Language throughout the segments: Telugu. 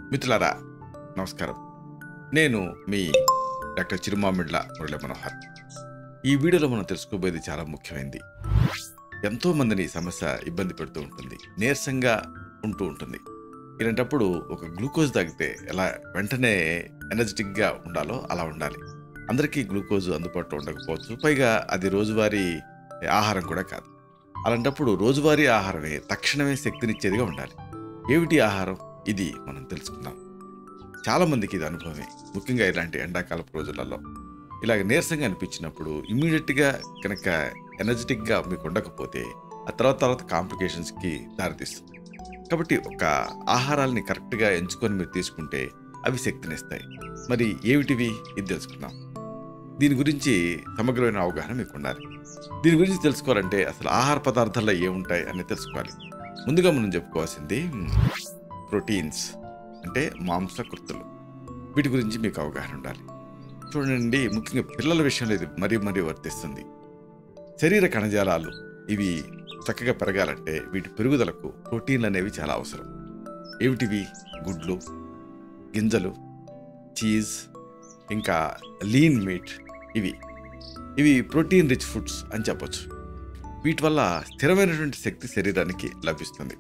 మిత్రులారా నమస్కారం నేను మీ డాక్టర్ చిరుమామిళ్ళ మురళీ మనోహర్ ఈ వీడియోలో మనం తెలుసుకోబోయేది చాలా ముఖ్యమైనది ఎంతో మందిని ఈ సమస్య ఇబ్బంది పెడుతూ ఉంటుంది నీరసంగా ఉంటూ ఉంటుంది ఇలాంటప్పుడు ఒక గ్లూకోజ్ తాగితే ఎలా వెంటనే ఎనర్జెటిక్గా ఉండాలో అలా ఉండాలి అందరికీ గ్లూకోజ్ అందుబాటులో ఉండకపోవచ్చు పైగా అది రోజువారీ ఆహారం కూడా కాదు అలాంటప్పుడు రోజువారీ ఆహారమే తక్షణమే శక్తినిచ్చేదిగా ఉండాలి ఏమిటి ఆహారం ఇది మనం తెలుసుకుందాం చాలా మందికి ఇది అనుభవమే ముఖ్యంగా ఇలాంటి ఎండాకాలపు రోజులలో ఇలాగ నీరసంగా అనిపించినప్పుడు ఇమ్మీడియట్గా కనుక ఎనర్జెటిక్గా మీకు ఉండకపోతే ఆ తర్వాత తర్వాత కాంప్లికేషన్స్కి దారితీస్తుంది కాబట్టి ఒక ఆహారాల్ని కరెక్ట్గా ఎంచుకొని మీరు తీసుకుంటే అవి శక్తినిస్తాయి మరి ఏమిటివి ఇది తెలుసుకుందాం దీని గురించి సమగ్రమైన అవగాహన మీకు ఉండాలి దీని గురించి తెలుసుకోవాలంటే అసలు ఆహార పదార్థాల్లో ఏముంటాయి అని తెలుసుకోవాలి ముందుగా మనం చెప్పుకోవాల్సింది ప్రోటీన్స్ అంటే మాంసకృతులు వీటి గురించి మీకు అవగాహన ఉండాలి చూడండి ముఖ్యంగా పిల్లల విషయంలో ఇది మరీ మరీ వర్తిస్తుంది శరీర కణజాలాలు ఇవి చక్కగా పెరగాలంటే వీటి పెరుగుదలకు ప్రోటీన్లు అనేవి చాలా అవసరం ఏమిటివి గుడ్లు గింజలు చీజ్ ఇంకా లీన్ మీట్ ఇవి ఇవి ప్రోటీన్ రిచ్ ఫుడ్స్ అని చెప్పొచ్చు వీటి వల్ల స్థిరమైనటువంటి శక్తి శరీరానికి లభిస్తుంది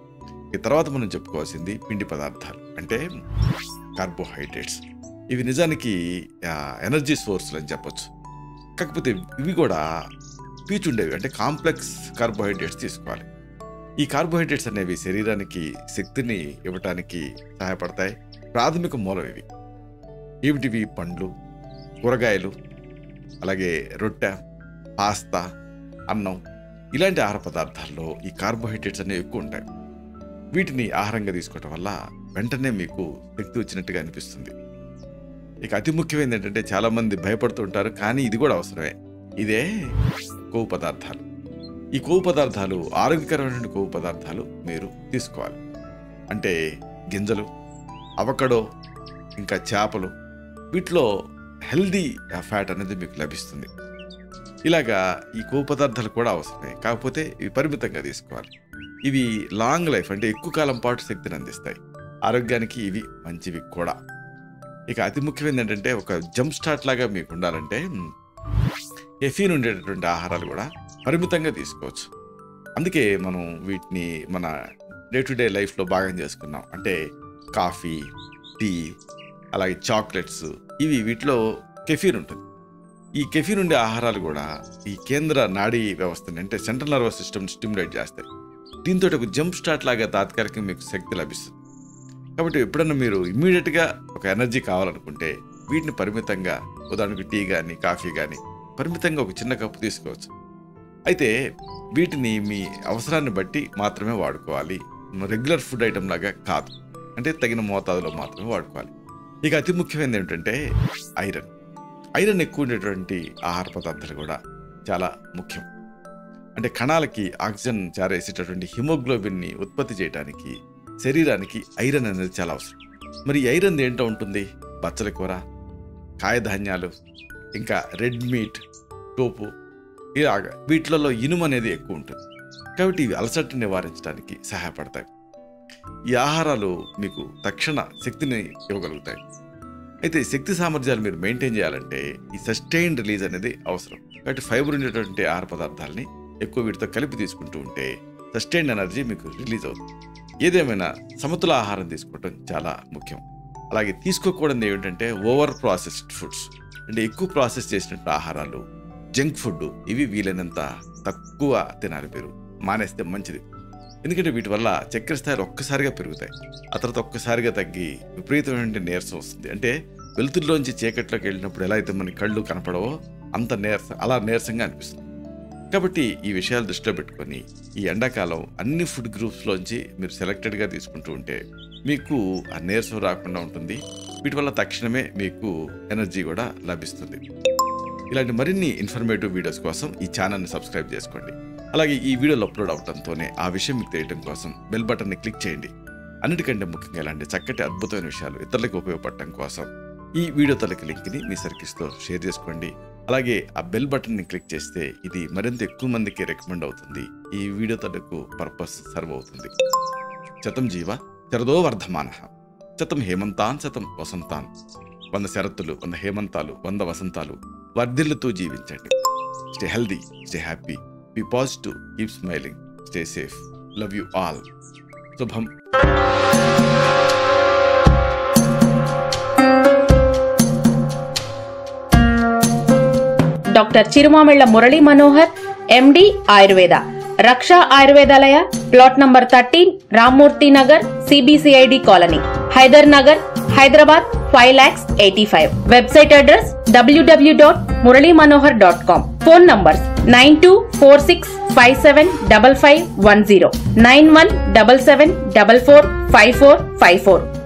ఈ తర్వాత మనం చెప్పుకోవాల్సింది పిండి పదార్థాలు అంటే కార్బోహైడ్రేట్స్ ఇవి నిజానికి ఆ, ఎనర్జీ సోర్స్లు అని చెప్పొచ్చు కాకపోతే ఇవి కూడా పీచు ఉండేవి అంటే కాంప్లెక్స్ కార్బోహైడ్రేట్స్ తీసుకోవాలి ఈ కార్బోహైడ్రేట్స్ అనేవి శరీరానికి శక్తిని ఇవ్వటానికి సహాయపడతాయి ప్రాథమిక మూలం ఇవి ఏమిటివి పండ్లు కూరగాయలు అలాగే రొట్టె పాస్తా అన్నం ఇలాంటి ఆహార పదార్థాల్లో ఈ కార్బోహైడ్రేట్స్ అనేవి ఎక్కువ ఉంటాయి వీటిని ఆహారంగా తీసుకోవటం వల్ల వెంటనే మీకు శక్తి వచ్చినట్టుగా అనిపిస్తుంది ఇక అతి ముఖ్యమైనది ఏంటంటే చాలా మంది భయపడుతూ ఉంటారు కానీ ఇది కూడా అవసరమే ఇదే కొవ్వు పదార్థాలు ఈ కొవ్వు పదార్థాలు ఆరోగ్యకరమైన కొవ్వు పదార్థాలు మీరు తీసుకోవాలి అంటే గింజలు అవకడో ఇంకా చేపలు వీటిలో హెల్దీ ఫ్యాట్ అనేది మీకు లభిస్తుంది ఇలాగా ఈ కొవ్వు పదార్థాలు కూడా అవసరమే కాకపోతే ఇవి పరిమితంగా తీసుకోవాలి ఇవి లాంగ్ లైఫ్ అంటే ఎక్కువ కాలం పాటు శక్తిని అందిస్తాయి ఆరోగ్యానికి ఇవి మంచివి కూడా ఇక అతి ముఖ్యమైనది ఏంటంటే ఒక జంప్ స్టార్ట్ లాగా మీకు ఉండాలంటే ఎఫీన్ ఉండేటటువంటి ఆహారాలు కూడా పరిమితంగా తీసుకోవచ్చు అందుకే మనం వీటిని మన డే టు డే లైఫ్లో భాగం చేసుకున్నాం అంటే కాఫీ టీ అలాగే చాక్లెట్స్ ఇవి వీటిలో కెఫీన్ ఉంటుంది ఈ కెఫీన్ ఉండే ఆహారాలు కూడా ఈ కేంద్ర నాడీ వ్యవస్థని అంటే సెంట్రల్ నర్వస్ సిస్టమ్ స్టిమ్యులేట్ చేస్తాయి దీంతో ఒక జంప్ స్టార్ట్ లాగా తాత్కాలికంగా మీకు శక్తి లభిస్తుంది కాబట్టి ఎప్పుడన్నా మీరు ఇమ్మీడియట్గా ఒక ఎనర్జీ కావాలనుకుంటే వీటిని పరిమితంగా ఉదాహరణకు టీ కానీ కాఫీ కానీ పరిమితంగా ఒక చిన్న కప్పు తీసుకోవచ్చు అయితే వీటిని మీ అవసరాన్ని బట్టి మాత్రమే వాడుకోవాలి రెగ్యులర్ ఫుడ్ ఐటమ్ లాగా కాదు అంటే తగిన మోతాదులో మాత్రమే వాడుకోవాలి ఇక అతి ముఖ్యమైనది ఏమిటంటే ఐరన్ ఐరన్ ఎక్కువ ఉండేటువంటి ఆహార పదార్థాలు కూడా చాలా ముఖ్యం అంటే కణాలకి ఆక్సిజన్ చేరేసేటటువంటి హిమోగ్లోబిన్ని ఉత్పత్తి చేయడానికి శరీరానికి ఐరన్ అనేది చాలా అవసరం మరి ఈ ఐరన్ ఏంటో ఉంటుంది బచ్చల కూర కాయధాన్యాలు ఇంకా రెడ్ మీట్ టోపు ఇలాగ వీటిలలో ఇనుము అనేది ఎక్కువ ఉంటుంది కాబట్టి ఇవి అలసటని నివారించడానికి సహాయపడతాయి ఈ ఆహారాలు మీకు తక్షణ శక్తిని ఇవ్వగలుగుతాయి అయితే శక్తి సామర్థ్యాలు మీరు మెయింటైన్ చేయాలంటే ఈ సస్టైన్ రిలీజ్ అనేది అవసరం కాబట్టి ఫైబర్ ఉండేటువంటి ఆహార పదార్థాలని ఎక్కువ వీటితో కలిపి తీసుకుంటూ ఉంటే సస్టైన్ ఎనర్జీ మీకు రిలీజ్ అవుతుంది ఏదేమైనా సమతుల ఆహారం తీసుకోవడం చాలా ముఖ్యం అలాగే తీసుకోకూడదు ఏమిటంటే ఓవర్ ప్రాసెస్డ్ ఫుడ్స్ అంటే ఎక్కువ ప్రాసెస్ చేసినట్టు ఆహారాలు జంక్ ఫుడ్ ఇవి వీలైనంత తక్కువ తినాలి మీరు మానేస్తే మంచిది ఎందుకంటే వీటి వల్ల చక్కెర స్థాయిలు ఒక్కసారిగా పెరుగుతాయి ఆ తర్వాత ఒక్కసారిగా తగ్గి విపరీతమైన నీరసం వస్తుంది అంటే వెలుతురులోంచి చీకట్లోకి వెళ్ళినప్పుడు ఎలా అయితే మన కళ్ళు కనపడవో అంత నీరసం అలా నీరసంగా అనిపిస్తుంది కాబట్టి ఈ విషయాలు దృష్టిలో పెట్టుకొని ఈ ఎండాకాలం అన్ని ఫుడ్ గ్రూప్స్లోంచి మీరు సెలెక్టెడ్గా తీసుకుంటూ ఉంటే మీకు ఆ నీరసం రాకుండా ఉంటుంది వీటి వల్ల తక్షణమే మీకు ఎనర్జీ కూడా లభిస్తుంది ఇలాంటి మరిన్ని ఇన్ఫర్మేటివ్ వీడియోస్ కోసం ఈ ఛానల్ని సబ్స్క్రైబ్ చేసుకోండి అలాగే ఈ వీడియోలు అప్లోడ్ అవడంతోనే ఆ విషయం మీకు తెలియడం కోసం బెల్ బటన్ని క్లిక్ చేయండి అన్నిటికంటే ముఖ్యంగా ఇలాంటి చక్కటి అద్భుతమైన విషయాలు ఇతరులకు ఉపయోగపడటం కోసం ఈ వీడియో తలకి లింక్ని మీ సర్కిల్స్తో షేర్ చేసుకోండి అలాగే ఆ బెల్ బటన్ని క్లిక్ చేస్తే ఇది మరింత ఎక్కువ మందికి రికమెండ్ అవుతుంది ఈ వీడియో తలకు పర్పస్ సర్వ్ అవుతుంది శతం జీవ శరదో వర్ధమాన శతం హేమంతాన్ శతం వసంతాన్ వంద శరత్తులు వంద హేమంతాలు వంద వసంతాలు వర్ధిల్లుతూ జీవించండి stay healthy stay happy be positive keep smiling stay safe love you all శుభం doctor Chirumamilla Murali Manohar MD Ayurveda Raksha Ayurvedalaya plot number thirteen Rammurthy Nagar CBCID colony Hyder Nagar Hyderabad five lakhs eighty five website address WW dot Murali Manohar dot com phone numbers nine two four six five seven double five one zero nine one double seven double four five four five four